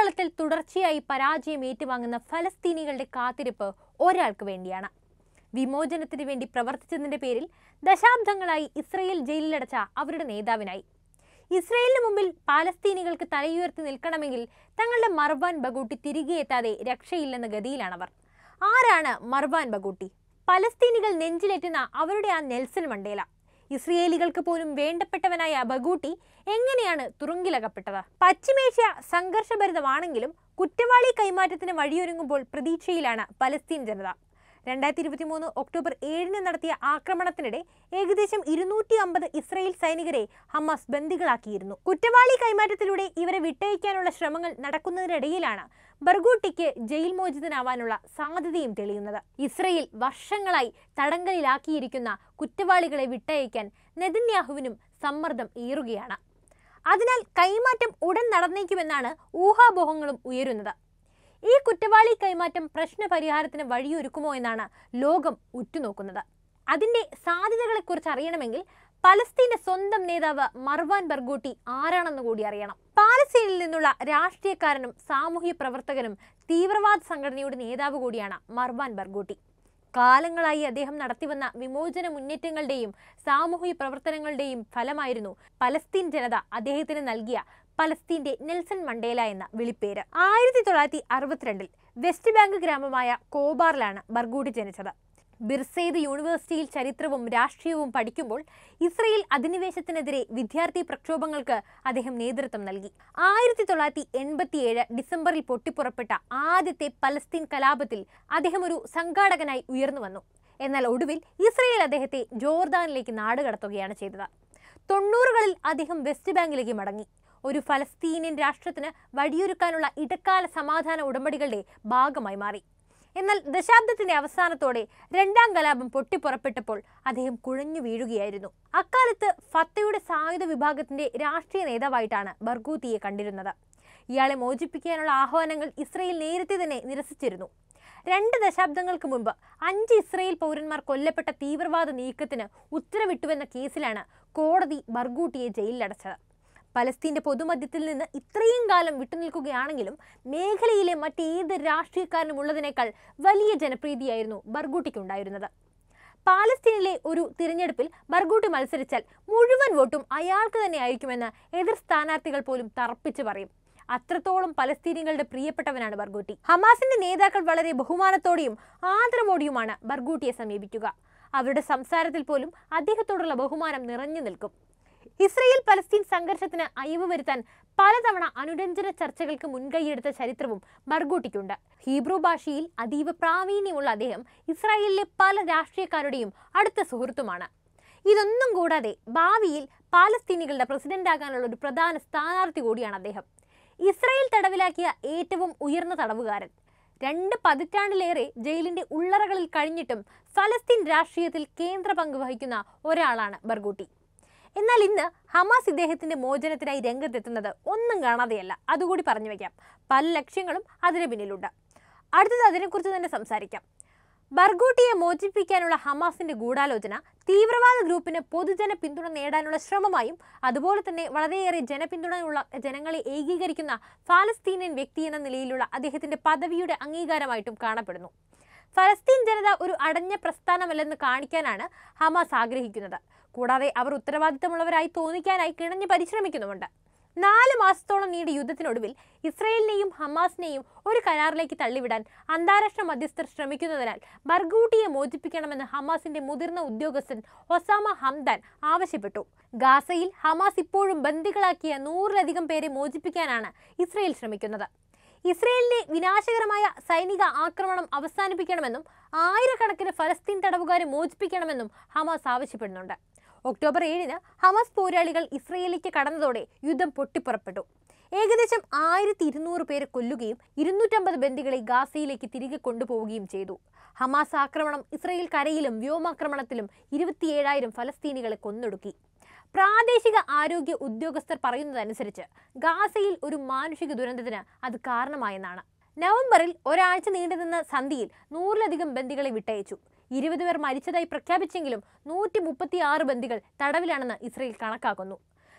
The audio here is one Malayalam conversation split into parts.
യുദ്ധക്കളത്തിൽ തുടർച്ചയായി പരാജയം ഏറ്റുവാങ്ങുന്ന ഫലസ്തീനികളുടെ കാത്തിരിപ്പ് ഒരാൾക്ക് വേണ്ടിയാണ് വിമോചനത്തിന് വേണ്ടി പ്രവർത്തിച്ചതിന്റെ പേരിൽ ദശാബ്ദങ്ങളായി ഇസ്രയേൽ ജയിലിലടച്ച അവരുടെ നേതാവിനായി ഇസ്രയേലിന് മുമ്പിൽ പാലസ്തീനികൾക്ക് തലയുയർത്തി നിൽക്കണമെങ്കിൽ തങ്ങളുടെ മർവാൻ ബഗൂട്ടി തിരികെ എത്താതെ രക്ഷയില്ലെന്ന ഗതിയിലാണവർ ആരാണ് മർവാൻ ബഗൂട്ടി പലസ്തീനികൾ നെഞ്ചിലേറ്റുന്ന അവരുടെ ആ നെൽസൺ മണ്ടേല ഇസ്രയേലികൾക്ക് പോലും വേണ്ടപ്പെട്ടവനായ ബഗൂട്ടി എങ്ങനെയാണ് തുറുങ്കിലകപ്പെട്ടത് പശ്ചിമേഷ്യ സംഘർഷഭരിതമാണെങ്കിലും കുറ്റവാളി കൈമാറ്റത്തിന് വഴിയൊരുങ്ങുമ്പോൾ പ്രതീക്ഷയിലാണ് പലസ്തീൻ ജനത രണ്ടായിരത്തി ഇരുപത്തി മൂന്ന് ഒക്ടോബർ ഏഴിന് നടത്തിയ ആക്രമണത്തിനിടെ ഏകദേശം ഇരുന്നൂറ്റി അമ്പത് ഇസ്രയേൽ സൈനികരെ ഹമാസ് ബന്ദികളാക്കിയിരുന്നു കുറ്റവാളി കൈമാറ്റത്തിലൂടെ ഇവരെ വിട്ടയക്കാനുള്ള ശ്രമങ്ങൾ നടക്കുന്നതിനിടയിലാണ് ബർഗൂട്ടിക്ക് ജയിൽ മോചിതനാവാനുള്ള സാധ്യതയും തെളിയുന്നത് ഇസ്രയേൽ വർഷങ്ങളായി തടങ്കലിലാക്കിയിരിക്കുന്ന കുറ്റവാളികളെ വിട്ടയക്കാൻ നെതന്യാഹുവിനും സമ്മർദ്ദം ഏറുകയാണ് അതിനാൽ കൈമാറ്റം ഉടൻ നടന്നേക്കുമെന്നാണ് ഊഹാപോഹങ്ങളും ഉയരുന്നത് ഈ കുറ്റവാളി കൈമാറ്റം പ്രശ്നപരിഹാരത്തിന് വഴിയൊരുക്കുമോ എന്നാണ് ലോകം ഉറ്റുനോക്കുന്നത് അതിന്റെ സാധ്യതകളെക്കുറിച്ച് അറിയണമെങ്കിൽ പലസ്തീന്റെ സ്വന്തം നേതാവ് മർവാൻ ബർഗൂട്ടി ആരാണെന്ന് കൂടി അറിയണം പാലസ്തീനിൽ നിന്നുള്ള രാഷ്ട്രീയക്കാരനും സാമൂഹ്യ പ്രവർത്തകനും തീവ്രവാദ സംഘടനയുടെ നേതാവ് കൂടിയാണ് മർവാൻ ബർഗൂട്ടി കാലങ്ങളായി അദ്ദേഹം നടത്തിവന്ന വിമോചന മുന്നേറ്റങ്ങളുടെയും സാമൂഹിക പ്രവർത്തനങ്ങളുടെയും ഫലമായിരുന്നു പലസ്തീൻ ജനത അദ്ദേഹത്തിന് നൽകിയ പലസ്തീന്റെ നെൽസൺ മണ്ടേല എന്ന വിളിപ്പേര് ആയിരത്തി തൊള്ളായിരത്തി അറുപത്തിരണ്ടിൽ വെസ്റ്റ് ബാങ്ക് ഗ്രാമമായ കോബാറിലാണ് ബർഗൂട്ടി ജനിച്ചത് ബിർസെയ്ദ് യൂണിവേഴ്സിറ്റിയിൽ ചരിത്രവും രാഷ്ട്രീയവും പഠിക്കുമ്പോൾ ഇസ്രയേൽ അധിനിവേശത്തിനെതിരെ വിദ്യാർത്ഥി പ്രക്ഷോഭങ്ങൾക്ക് അദ്ദേഹം നേതൃത്വം നൽകി ആയിരത്തി തൊള്ളായിരത്തി എൺപത്തിയേഴ് ഡിസംബറിൽ പൊട്ടിപ്പുറപ്പെട്ട ആദ്യത്തെ പലസ്തീൻ കലാപത്തിൽ അദ്ദേഹം ഒരു സംഘാടകനായി ഉയർന്നു വന്നു എന്നാൽ ഒടുവിൽ ഇസ്രയേൽ അദ്ദേഹത്തെ ജോർദാനിലേക്ക് നാടുകടത്തുകയാണ് ചെയ്തത് തൊണ്ണൂറുകളിൽ അദ്ദേഹം വെസ്റ്റ് ബാങ്കിലേക്ക് മടങ്ങി ഒരു ഫലസ്തീനിയൻ രാഷ്ട്രത്തിന് വഴിയൊരുക്കാനുള്ള ഇടക്കാല സമാധാന ഉടമ്പടികളുടെ ഭാഗമായി മാറി എന്നാൽ ദശാബ്ദത്തിന്റെ അവസാനത്തോടെ രണ്ടാം കലാപം പൊട്ടിപ്പുറപ്പെട്ടപ്പോൾ അദ്ദേഹം കുഴഞ്ഞു വീഴുകയായിരുന്നു അക്കാലത്ത് ഫത്തയുടെ സായുധ വിഭാഗത്തിന്റെ രാഷ്ട്രീയ നേതാവായിട്ടാണ് ബർഗൂത്തിയെ കണ്ടിരുന്നത് ഇയാളെ മോചിപ്പിക്കാനുള്ള ആഹ്വാനങ്ങൾ ഇസ്രയേൽ നേരത്തെ തന്നെ നിരസിച്ചിരുന്നു രണ്ട് ദശാബ്ദങ്ങൾക്ക് മുൻപ് അഞ്ച് ഇസ്രയേൽ പൗരന്മാർ കൊല്ലപ്പെട്ട തീവ്രവാദ നീക്കത്തിന് ഉത്തരവിട്ടുവെന്ന കേസിലാണ് കോടതി ബർഗൂട്ടിയെ ജയിലിലടച്ചത് പലസ്തീന്റെ പൊതുമധ്യത്തിൽ നിന്ന് ഇത്രയും കാലം വിട്ടുനിൽക്കുകയാണെങ്കിലും മേഖലയിലെ മറ്റേത് രാഷ്ട്രീയക്കാരനും ഉള്ളതിനേക്കാൾ വലിയ ജനപ്രീതിയായിരുന്നു ബർഗൂട്ടിക്കുണ്ടായിരുന്നത് പാലസ്തീനിലെ ഒരു തിരഞ്ഞെടുപ്പിൽ ബർഗൂട്ടി മത്സരിച്ചാൽ മുഴുവൻ വോട്ടും അയാൾക്ക് തന്നെ ആയിരിക്കുമെന്ന് എതിർ സ്ഥാനാർത്ഥികൾ പോലും തറപ്പിച്ച് പറയും അത്രത്തോളം പലസ്തീനികളുടെ പ്രിയപ്പെട്ടവനാണ് ബർഗൂട്ടി ഹമാസിന്റെ നേതാക്കൾ വളരെ ബഹുമാനത്തോടെയും ആദരവോടെയുമാണ് ബർഗൂട്ടിയെ സമീപിക്കുക അവരുടെ സംസാരത്തിൽ പോലും അദ്ദേഹത്തോടുള്ള ബഹുമാനം നിറഞ്ഞു നിൽക്കും ഇസ്രയേൽ പലസ്തീൻ സംഘർഷത്തിന് അയവ് വരുത്താൻ പലതവണ അനുരഞ്ജന ചർച്ചകൾക്ക് മുൻകൈയെടുത്ത ചരിത്രവും ബർഗൂട്ടിക്കുണ്ട് ഹീബ്രു ഭാഷയിൽ അതീവ പ്രാവീണ്യമുള്ള അദ്ദേഹം ഇസ്രായേലിലെ പല രാഷ്ട്രീയക്കാരുടെയും അടുത്ത സുഹൃത്തുമാണ് ഇതൊന്നും കൂടാതെ ഭാവിയിൽ പാലസ്തീനികളുടെ പ്രസിഡന്റ് ആകാനുള്ള ഒരു പ്രധാന സ്ഥാനാർത്ഥി കൂടിയാണ് അദ്ദേഹം ഇസ്രായേൽ തടവിലാക്കിയ ഏറ്റവും ഉയർന്ന തടവുകാരൻ രണ്ട് പതിറ്റാണ്ടിലേറെ ജയിലിന്റെ ഉള്ളറകളിൽ കഴിഞ്ഞിട്ടും ഫലസ്തീൻ രാഷ്ട്രീയത്തിൽ കേന്ദ്ര പങ്ക് വഹിക്കുന്ന ഒരാളാണ് ബർഗൂട്ടി എന്നാൽ ഇന്ന് ഹമാസ് ഇദ്ദേഹത്തിന്റെ മോചനത്തിനായി രംഗത്തെത്തുന്നത് ഒന്നും കാണാതെയല്ല അതുകൂടി പറഞ്ഞു വയ്ക്കാം പല ലക്ഷ്യങ്ങളും അതിന് പിന്നിലുണ്ട് അടുത്തത് അതിനെക്കുറിച്ച് തന്നെ സംസാരിക്കാം ബർഗൂട്ടിയെ മോചിപ്പിക്കാനുള്ള ഹമാസിന്റെ ഗൂഢാലോചന തീവ്രവാദ ഗ്രൂപ്പിന് പൊതുജന പിന്തുണ നേടാനുള്ള ശ്രമമായും അതുപോലെ തന്നെ വളരെയേറെ ജനപിന്തുണയുള്ള ജനങ്ങളെ ഏകീകരിക്കുന്ന ഫാലസ്തീനിയൻ വ്യക്തി എന്ന നിലയിലുള്ള അദ്ദേഹത്തിന്റെ പദവിയുടെ അംഗീകാരമായിട്ടും കാണപ്പെടുന്നു ഫലസ്തീൻ ജനത ഒരു അടഞ്ഞ പ്രസ്ഥാനമല്ലെന്ന് കാണിക്കാനാണ് ഹമാസ് ആഗ്രഹിക്കുന്നത് കൂടാതെ അവർ ഉത്തരവാദിത്തമുള്ളവരായി തോന്നിക്കാനായി കിണഞ്ഞ് പരിശ്രമിക്കുന്നുമുണ്ട് നാല് മാസത്തോളം നീണ്ട യുദ്ധത്തിനൊടുവിൽ ഇസ്രയേലിനെയും ഹമാസിനെയും ഒരു കരാറിലേക്ക് തള്ളിവിടാൻ അന്താരാഷ്ട്ര മധ്യസ്ഥർ ശ്രമിക്കുന്നതിനാൽ ബർഗൂട്ടിയെ മോചിപ്പിക്കണമെന്ന് ഹമാസിന്റെ മുതിർന്ന ഉദ്യോഗസ്ഥൻ ഒസാമ ഹംദാൻ ആവശ്യപ്പെട്ടു ഗാസയിൽ ഹമാസ് ഇപ്പോഴും ബന്ദികളാക്കിയ നൂറിലധികം പേരെ മോചിപ്പിക്കാനാണ് ഇസ്രയേൽ ശ്രമിക്കുന്നത് ഇസ്രയേലിന്റെ വിനാശകരമായ സൈനിക ആക്രമണം അവസാനിപ്പിക്കണമെന്നും ആയിരക്കണക്കിന് ഫലസ്തീൻ തടവുകാരെ മോചിപ്പിക്കണമെന്നും ഹമാസ് ആവശ്യപ്പെടുന്നുണ്ട് ഒക്ടോബർ ഏഴിന് ഹമാസ് പോരാളികൾ ഇസ്രയേലിലേക്ക് കടന്നതോടെ യുദ്ധം പൊട്ടിപ്പുറപ്പെട്ടു ഏകദേശം ആയിരത്തി ഇരുന്നൂറ് പേരെ കൊല്ലുകയും ഇരുന്നൂറ്റമ്പത് ബന്ദികളെ ഗാസയിലേക്ക് തിരികെ കൊണ്ടുപോവുകയും ചെയ്തു ഹമാസ് ആക്രമണം ഇസ്രയേൽ കരയിലും വ്യോമാക്രമണത്തിലും ഇരുപത്തിയേഴായിരം ഫലസ്തീനികളെ കൊന്നൊടുക്കി പ്രാദേശിക ആരോഗ്യ ഉദ്യോഗസ്ഥർ പറയുന്നതനുസരിച്ച് ഗാസയിൽ ഒരു മാനുഷിക ദുരന്തത്തിന് അത് കാരണമായെന്നാണ് നവംബറിൽ ഒരാഴ്ച നീണ്ടുനിന്ന സന്ധിയിൽ നൂറിലധികം ബന്ദികളെ വിട്ടയച്ചു ഇരുപത് പേർ മരിച്ചതായി പ്രഖ്യാപിച്ചെങ്കിലും നൂറ്റി മുപ്പത്തി ആറ് ബന്ദികൾ തടവിലാണെന്ന് ഇസ്രയേൽ കണക്കാക്കുന്നു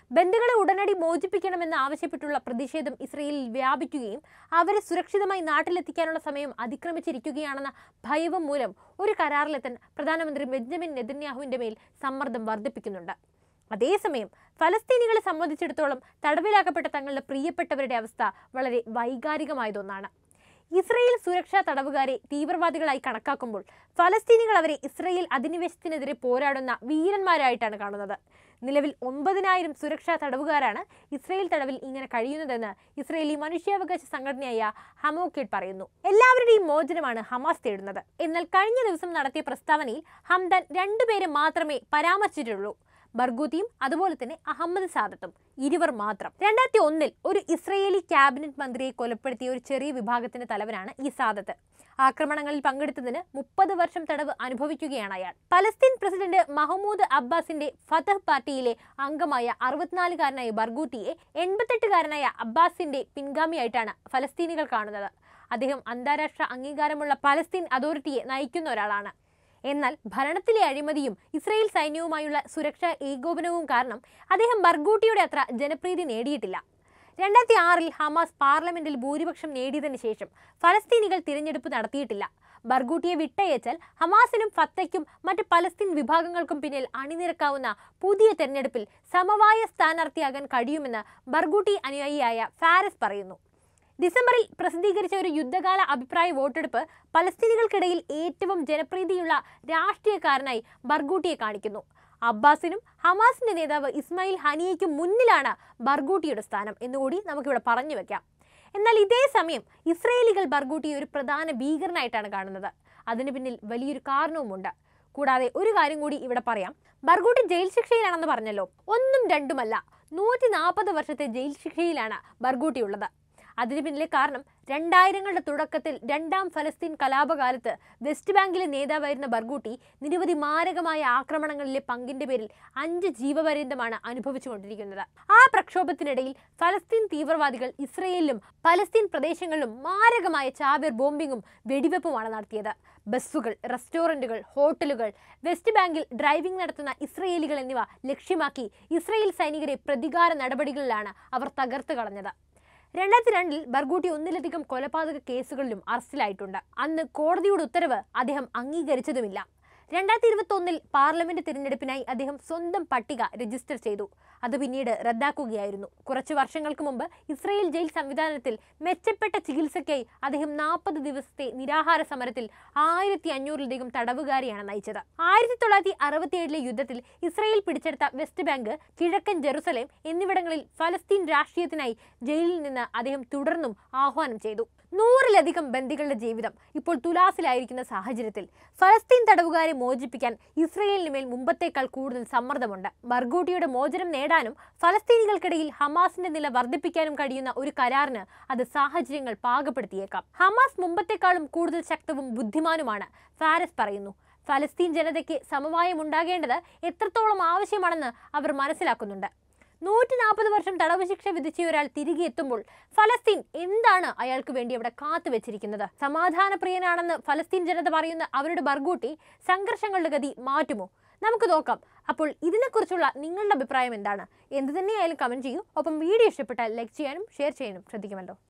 ബന്ധുക്കളെ ഉടനടി മോചിപ്പിക്കണമെന്ന് ആവശ്യപ്പെട്ടുള്ള പ്രതിഷേധം ഇസ്രയേലിൽ വ്യാപിക്കുകയും അവരെ സുരക്ഷിതമായി നാട്ടിലെത്തിക്കാനുള്ള സമയം അതിക്രമിച്ചിരിക്കുകയാണെന്ന ഭയവും മൂലം ഒരു കരാറിലെത്താൻ പ്രധാനമന്ത്രി ബെഞ്ചമിൻ നെതന്യാഹുവിന്റെ മേൽ സമ്മർദ്ദം വർദ്ധിപ്പിക്കുന്നുണ്ട് അതേസമയം ഫലസ്തീനികളെ സംബന്ധിച്ചിടത്തോളം തടവിലാക്കപ്പെട്ട തങ്ങളുടെ പ്രിയപ്പെട്ടവരുടെ അവസ്ഥ വളരെ വൈകാരികമായതൊന്നാണ് ഇസ്രയേൽ സുരക്ഷാ തടവുകാരെ തീവ്രവാദികളായി കണക്കാക്കുമ്പോൾ ഫലസ്തീനികൾ അവരെ ഇസ്രയേൽ അധിനിവേശത്തിനെതിരെ പോരാടുന്ന വീരന്മാരായിട്ടാണ് കാണുന്നത് നിലവിൽ ഒമ്പതിനായിരം സുരക്ഷാ തടവുകാരാണ് ഇസ്രയേൽ തടവിൽ ഇങ്ങനെ കഴിയുന്നതെന്ന് ഇസ്രയേലി മനുഷ്യാവകാശ സംഘടനയായ ഹമോക്കേഡ് പറയുന്നു എല്ലാവരുടെയും മോചനമാണ് ഹമാസ് തേടുന്നത് എന്നാൽ കഴിഞ്ഞ ദിവസം നടത്തിയ പ്രസ്താവനയിൽ ഹംദാൻ രണ്ടുപേരെ മാത്രമേ പരാമർശിച്ചിട്ടുള്ളൂ ബർഗൂത്തിയും അതുപോലെ തന്നെ അഹമ്മദ് സാദത്തും ഇരുവർ മാത്രം രണ്ടായിരത്തി ഒന്നിൽ ഒരു ഇസ്രയേലി ക്യാബിനറ്റ് മന്ത്രിയെ കൊലപ്പെടുത്തിയ ഒരു ചെറിയ വിഭാഗത്തിന്റെ തലവനാണ് ഈ സാദത്ത് ആക്രമണങ്ങളിൽ പങ്കെടുത്തതിന് മുപ്പത് വർഷം തടവ് അനുഭവിക്കുകയാണ് അയാൾ പലസ്തീൻ പ്രസിഡന്റ് മഹമ്മൂദ് അബ്ബാസിന്റെ ഫതഹ് പാർട്ടിയിലെ അംഗമായ അറുപത്തിനാലുകാരനായ ബർഗൂത്തിയെ എൺപത്തെട്ടുകാരനായ അബ്ബാസിന്റെ പിൻഗാമിയായിട്ടാണ് ഫലസ്തീനികൾ കാണുന്നത് അദ്ദേഹം അന്താരാഷ്ട്ര അംഗീകാരമുള്ള പലസ്തീൻ അതോറിറ്റിയെ നയിക്കുന്ന ഒരാളാണ് എന്നാൽ ഭരണത്തിലെ അഴിമതിയും ഇസ്രയേൽ സൈന്യവുമായുള്ള സുരക്ഷാ ഏകോപനവും കാരണം അദ്ദേഹം ബർഗൂട്ടിയുടെ അത്ര ജനപ്രീതി നേടിയിട്ടില്ല രണ്ടായിരത്തി ആറിൽ ഹമാസ് പാർലമെന്റിൽ ഭൂരിപക്ഷം നേടിയതിനു ശേഷം ഫലസ്തീനികൾ തിരഞ്ഞെടുപ്പ് നടത്തിയിട്ടില്ല ബർഗൂട്ടിയെ വിട്ടയച്ചാൽ ഹമാസിനും ഫത്തയ്ക്കും മറ്റ് പലസ്തീൻ വിഭാഗങ്ങൾക്കും പിന്നിൽ അണിനിരക്കാവുന്ന പുതിയ തെരഞ്ഞെടുപ്പിൽ സമവായ സ്ഥാനാർത്ഥിയാകാൻ കഴിയുമെന്ന് ബർഗൂട്ടി അനുയായിയായ ഫാരിസ് പറയുന്നു ഡിസംബറിൽ പ്രസിദ്ധീകരിച്ച ഒരു യുദ്ധകാല അഭിപ്രായ വോട്ടെടുപ്പ് പലസ്തീനികൾക്കിടയിൽ ഏറ്റവും ജനപ്രീതിയുള്ള രാഷ്ട്രീയക്കാരനായി ബർഗൂട്ടിയെ കാണിക്കുന്നു അബ്ബാസിനും ഹമാസിന്റെ നേതാവ് ഇസ്മായിൽ ഹനിയയ്ക്കും മുന്നിലാണ് ബർഗൂട്ടിയുടെ സ്ഥാനം എന്നുകൂടി നമുക്കിവിടെ പറഞ്ഞു വെക്കാം എന്നാൽ ഇതേ സമയം ഇസ്രയേലികൾ ബർഗൂട്ടിയെ ഒരു പ്രധാന ഭീകരനായിട്ടാണ് കാണുന്നത് അതിന് പിന്നിൽ വലിയൊരു കാരണവുമുണ്ട് കൂടാതെ ഒരു കാര്യം കൂടി ഇവിടെ പറയാം ബർഗൂട്ടി ജയിൽ ശിക്ഷയിലാണെന്ന് പറഞ്ഞല്ലോ ഒന്നും രണ്ടുമല്ല നൂറ്റി നാൽപ്പത് വർഷത്തെ ജയിൽ ശിക്ഷയിലാണ് ബർഗൂട്ടി ഉള്ളത് അതിന് പിന്നിലെ കാരണം രണ്ടായിരങ്ങളുടെ തുടക്കത്തിൽ രണ്ടാം ഫലസ്തീൻ കലാപകാലത്ത് വെസ്റ്റ് ബാങ്കിലെ നേതാവായിരുന്ന ബർഗൂട്ടി നിരവധി മാരകമായ ആക്രമണങ്ങളിലെ പങ്കിന്റെ പേരിൽ അഞ്ച് ജീവപര്യന്തമാണ് അനുഭവിച്ചുകൊണ്ടിരിക്കുന്നത് ആ പ്രക്ഷോഭത്തിനിടയിൽ ഫലസ്തീൻ തീവ്രവാദികൾ ഇസ്രയേലിലും പലസ്തീൻ പ്രദേശങ്ങളിലും മാരകമായ ചാവേർ ബോംബിങ്ങും വെടിവെപ്പുമാണ് നടത്തിയത് ബസ്സുകൾ റെസ്റ്റോറന്റുകൾ ഹോട്ടലുകൾ വെസ്റ്റ് ബാങ്കിൽ ഡ്രൈവിംഗ് നടത്തുന്ന ഇസ്രയേലികൾ എന്നിവ ലക്ഷ്യമാക്കി ഇസ്രയേൽ സൈനികരെ പ്രതികാര നടപടികളിലാണ് അവർ തകർത്ത് കളഞ്ഞത് രണ്ടായിരത്തി രണ്ടിൽ ബർഗൂട്ടി ഒന്നിലധികം കൊലപാതക കേസുകളിലും അറസ്റ്റിലായിട്ടുണ്ട് അന്ന് കോടതിയുടെ ഉത്തരവ് അദ്ദേഹം അംഗീകരിച്ചതുമില്ല രണ്ടായിരത്തി ഇരുപത്തി ഒന്നിൽ പാർലമെന്റ് തിരഞ്ഞെടുപ്പിനായി അദ്ദേഹം സ്വന്തം പട്ടിക രജിസ്റ്റർ ചെയ്തു അത് പിന്നീട് റദ്ദാക്കുകയായിരുന്നു കുറച്ചു വർഷങ്ങൾക്ക് മുമ്പ് ഇസ്രയേൽ ജയിൽ സംവിധാനത്തിൽ മെച്ചപ്പെട്ട ചികിത്സയ്ക്കായി അദ്ദേഹം നാൽപ്പത് ദിവസത്തെ നിരാഹാര സമരത്തിൽ ആയിരത്തി അഞ്ഞൂറിലധികം തടവുകാരെയാണ് നയിച്ചത് ആയിരത്തി തൊള്ളായിരത്തി അറുപത്തിയേഴിലെ യുദ്ധത്തിൽ ഇസ്രയേൽ പിടിച്ചെടുത്ത വെസ്റ്റ് ബാങ്ക് കിഴക്കൻ ജെറുസലേം എന്നിവിടങ്ങളിൽ ഫലസ്തീൻ രാഷ്ട്രീയത്തിനായി ജയിലിൽ നിന്ന് അദ്ദേഹം തുടർന്നും ആഹ്വാനം ചെയ്തു നൂറിലധികം ബന്ദികളുടെ ജീവിതം ഇപ്പോൾ തുലാസിലായിരിക്കുന്ന സാഹചര്യത്തിൽ ഫലസ്തീൻ തടവുകാരെ മോചിപ്പിക്കാൻ ഇസ്രയേലിന് മേൽ മുമ്പത്തേക്കാൾ കൂടുതൽ സമ്മർദ്ദമുണ്ട് ബർഗൂട്ടിയുടെ മോചനം നേടാനും ഫലസ്തീനികൾക്കിടയിൽ ഹമാസിന്റെ നില വർദ്ധിപ്പിക്കാനും കഴിയുന്ന ഒരു കരാറിന് അത് സാഹചര്യങ്ങൾ പാകപ്പെടുത്തിയേക്കാം ഹമാസ് മുമ്പത്തേക്കാളും കൂടുതൽ ശക്തവും ബുദ്ധിമാനുമാണ് ഫാരസ് പറയുന്നു ഫലസ്തീൻ ജനതയ്ക്ക് സമവായം ഉണ്ടാകേണ്ടത് എത്രത്തോളം ആവശ്യമാണെന്ന് അവർ മനസ്സിലാക്കുന്നുണ്ട് നൂറ്റി നാൽപ്പത് വർഷം തടവ് ശിക്ഷ വിധിച്ച ഒരാൾ തിരികെ എത്തുമ്പോൾ ഫലസ്തീൻ എന്താണ് അയാൾക്ക് വേണ്ടി അവിടെ കാത്തു വെച്ചിരിക്കുന്നത് സമാധാനപ്രിയനാണെന്ന് ഫലസ്തീൻ ജനത പറയുന്ന അവരുടെ ബർഗൂട്ടി സംഘർഷങ്ങളുടെ ഗതി മാറ്റുമോ നമുക്ക് നോക്കാം അപ്പോൾ ഇതിനെക്കുറിച്ചുള്ള നിങ്ങളുടെ അഭിപ്രായം എന്താണ് എന്ത് തന്നെയായാലും കമൻറ്റ് ചെയ്യൂ ഒപ്പം വീഡിയോ ഇഷ്ടപ്പെട്ടാൽ ലൈക്ക് ചെയ്യാനും ഷെയർ ചെയ്യാനും ശ്രദ്ധിക്കുമല്ലോ